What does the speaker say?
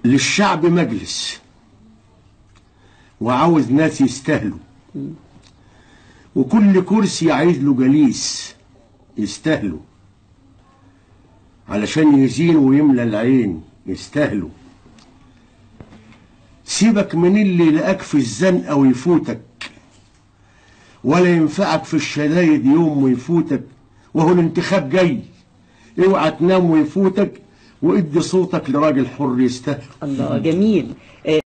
للشعب مجلس وعاوز ناس يستاهلوا وكل كرسي عايز له جليس يستاهلوا علشان يزين ويملى العين يستاهلوا سيبك من اللي لقاك في الزنقة ويفوتك ولا ينفعك في الشدايد يوم ويفوتك وهو الانتخاب جاي اوعى تنام ويفوتك وادي صوتك لراجل حر يستاهل الله جميل